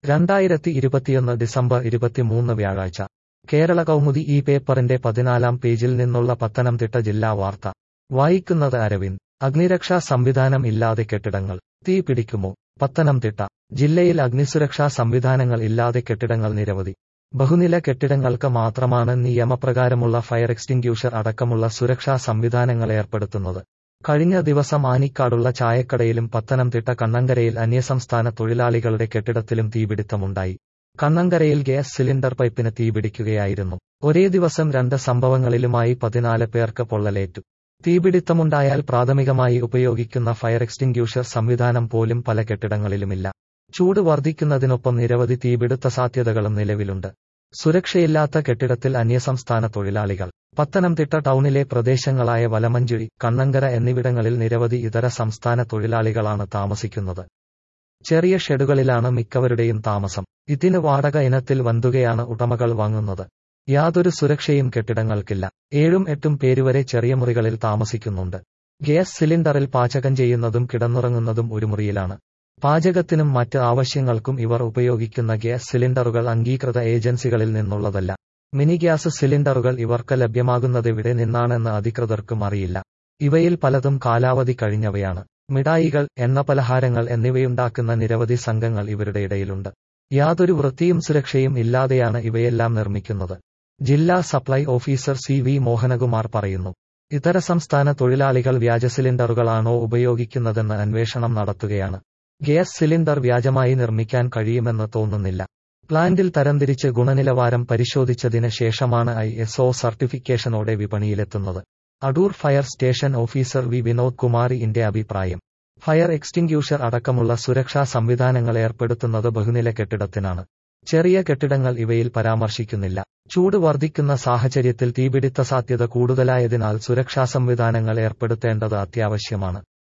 രണ്ടായിരത്തി ഇരുപത്തിയൊന്ന് ഡിസംബർ ഇരുപത്തിമൂന്ന് വ്യാഴാഴ്ച കേരള കൗമുദി ഈ പേപ്പറിന്റെ പതിനാലാം പേജിൽ നിന്നുള്ള പത്തനംതിട്ട ജില്ലാ വാർത്ത വായിക്കുന്നത് അരവിന്ദ് അഗ്നിരക്ഷാ സംവിധാനം ഇല്ലാതെ കെട്ടിടങ്ങൾ തീ പിടിക്കുമോ പത്തനംതിട്ട ജില്ലയിൽ അഗ്നിസുരക്ഷാ സംവിധാനങ്ങൾ ഇല്ലാതെ കെട്ടിടങ്ങൾ നിരവധി ബഹുനില കെട്ടിടങ്ങൾക്ക് മാത്രമാണ് നിയമപ്രകാരമുള്ള ഫയർ എക്സ്റ്റിങ്ക്യൂഷർ അടക്കമുള്ള സുരക്ഷാ സംവിധാനങ്ങൾ ഏർപ്പെടുത്തുന്നത് കഴിഞ്ഞ ദിവസം ആനിക്കാടുള്ള ചായക്കടയിലും പത്തനംതിട്ട കണ്ണങ്കരയിൽ അന്യസംസ്ഥാന തൊഴിലാളികളുടെ കെട്ടിടത്തിലും തീപിടുത്തമുണ്ടായി കണ്ണങ്കരയിൽ ഗ്യാസ് സിലിണ്ടർ പൈപ്പിന് തീപിടിക്കുകയായിരുന്നു ഒരേ ദിവസം രണ്ട് സംഭവങ്ങളിലുമായി പതിനാല് പേർക്ക് പൊള്ളലേറ്റു തീപിടുത്തമുണ്ടായാൽ പ്രാഥമികമായി ഉപയോഗിക്കുന്ന ഫയർ എക്സ്റ്റിങ്ക്യൂഷർ സംവിധാനം പോലും പല കെട്ടിടങ്ങളിലുമില്ല ചൂട് വർദ്ധിക്കുന്നതിനൊപ്പം നിരവധി തീപിടുത്ത സാധ്യതകളും നിലവിലുണ്ട് സുരക്ഷയില്ലാത്ത കെട്ടിടത്തിൽ അന്യസംസ്ഥാന തൊഴിലാളികൾ പത്തനംതിട്ട ടൗണിലെ പ്രദേശങ്ങളായ വലമഞ്ചുഴി കണ്ണങ്കര എന്നിവിടങ്ങളിൽ നിരവധി ഇതര സംസ്ഥാന തൊഴിലാളികളാണ് താമസിക്കുന്നത് ചെറിയ ഷെഡുകളിലാണ് മിക്കവരുടെയും താമസം ഇതിന് വാടക ഇനത്തിൽ വന്തുകയാണ് ഉടമകൾ വാങ്ങുന്നത് യാതൊരു സുരക്ഷയും കെട്ടിടങ്ങൾക്കില്ല ഏഴും എട്ടും പേരുവരെ ചെറിയ മുറികളിൽ താമസിക്കുന്നുണ്ട് ഗ്യാസ് സിലിണ്ടറിൽ പാചകം ചെയ്യുന്നതും കിടന്നുറങ്ങുന്നതും ഒരു മുറിയിലാണ് പാചകത്തിനും മറ്റ് ആവശ്യങ്ങൾക്കും ഇവർ ഉപയോഗിക്കുന്ന ഗ്യാസ് സിലിണ്ടറുകൾ അംഗീകൃത ഏജൻസികളിൽ നിന്നുള്ളതല്ല മിനി ഗ്യാസ് സിലിണ്ടറുകൾ ഇവർക്ക് ലഭ്യമാകുന്നതെവിടെ നിന്നാണെന്ന് അധികൃതർക്കും അറിയില്ല ഇവയിൽ പലതും കാലാവധി കഴിഞ്ഞവയാണ് മിഠായികൾ എണ്ണപലഹാരങ്ങൾ എന്നിവയുണ്ടാക്കുന്ന നിരവധി സംഘങ്ങൾ ഇവരുടെ ഇടയിലുണ്ട് യാതൊരു വൃത്തിയും സുരക്ഷയും ഇല്ലാതെയാണ് ഇവയെല്ലാം നിർമ്മിക്കുന്നത് ജില്ലാ supply officer C V Mohanakumar പറയുന്നു ഇതര സംസ്ഥാന തൊഴിലാളികൾ വ്യാജ സിലിണ്ടറുകളാണോ ഉപയോഗിക്കുന്നതെന്ന് അന്വേഷണം നടത്തുകയാണ് ഗ്യാസ് സിലിണ്ടർ വ്യാജമായി നിർമ്മിക്കാൻ കഴിയുമെന്ന് തോന്നുന്നില്ല പ്ലാന്റിൽ തരംതിരിച്ച് ഗുണനിലവാരം പരിശോധിച്ചതിന് ശേഷമാണ് ഐ എസ് ഒ സർട്ടിഫിക്കേഷനോടെ വിപണിയിലെത്തുന്നത് Adoor fire station officer V Vinod കുമാറിന്റെ അഭിപ്രായം ഫയർ എക്സ്റ്റിങ്ക്യൂഷർ അടക്കമുള്ള സുരക്ഷാ സംവിധാനങ്ങൾ ഏർപ്പെടുത്തുന്നത് ബഹുനില കെട്ടിടത്തിനാണ് ചെറിയ കെട്ടിടങ്ങൾ ഇവയിൽ പരാമർശിക്കുന്നില്ല ചൂട് വർദ്ധിക്കുന്ന സാഹചര്യത്തിൽ തീപിടുത്ത സാധ്യത കൂടുതലായതിനാൽ സുരക്ഷാ സംവിധാനങ്ങൾ ഏർപ്പെടുത്തേണ്ടത് അത്യാവശ്യമാണ്